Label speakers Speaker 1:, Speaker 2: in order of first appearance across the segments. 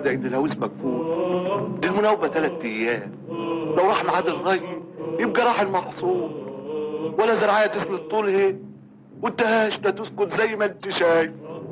Speaker 1: وادعي ان الهويس مكفول دي المناوبة تلات ايام لو راح ميعاد الري يبقى راح المحصول ولا زراعية تسند طولها والدهاش ده تسكت زي ما انت شايف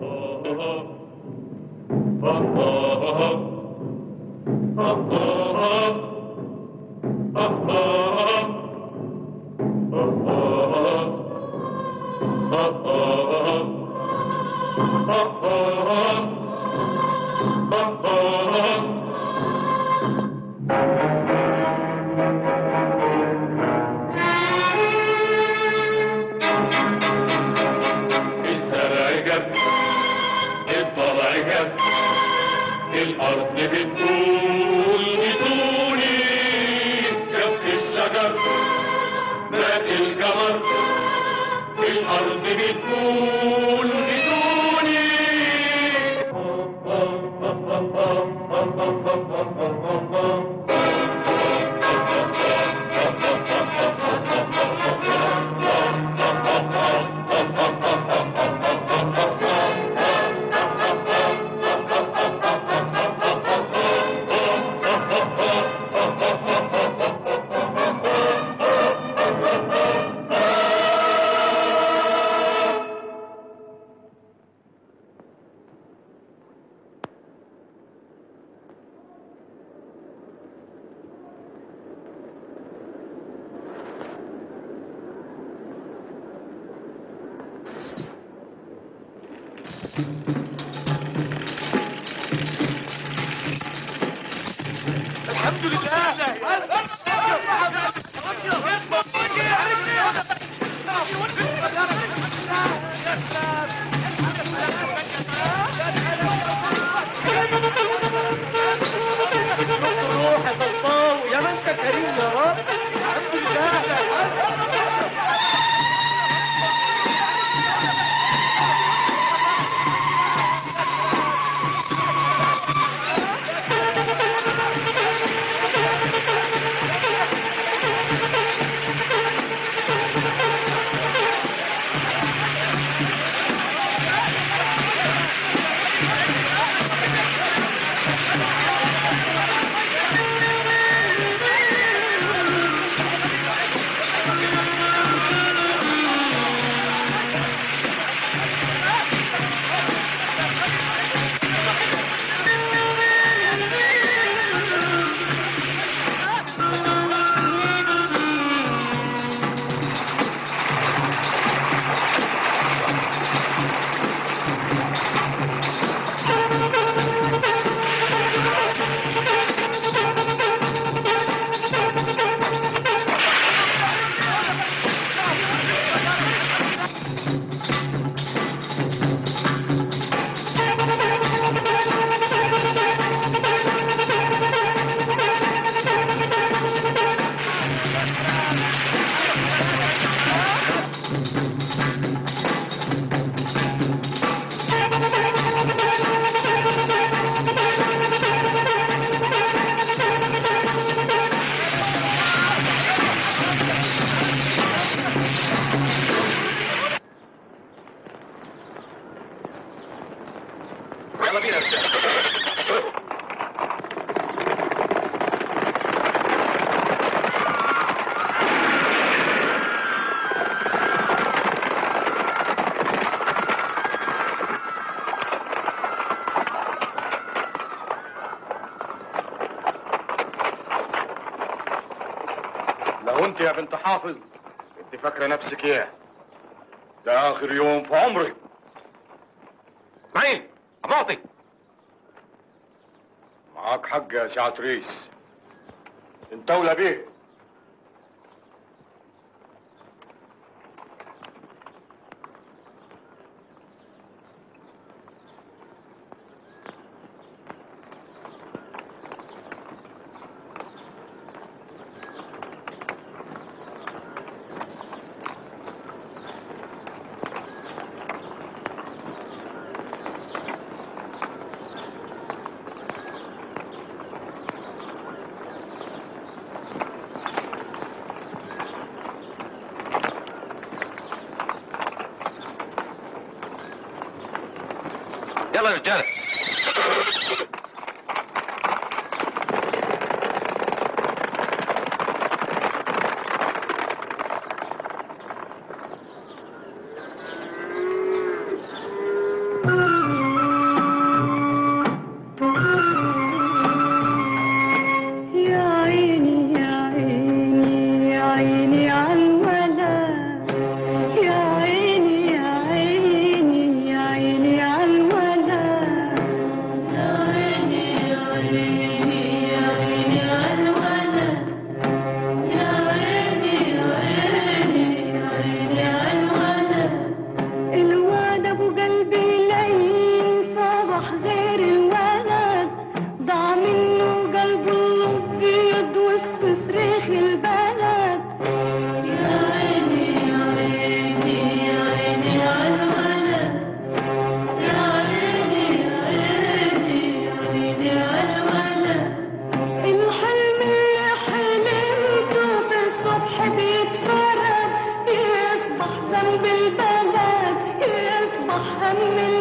Speaker 2: الزرع جف الضرع جف الأرض بتقول بدوني جف الشجر مات القمر الأرض بتقول بدوني
Speaker 1: الحمد لله
Speaker 3: روح يا سلطان يا ما انت كريم يا رب الحمد لله
Speaker 2: يلا بينا يا رجاله لو انت يا بنت حافظ انت فاكره نفسك ايه ده اخر يوم في عمرك معين اباطي معاك حق يا سعة ريس انت ولا بيه
Speaker 4: يلا يا رجاله من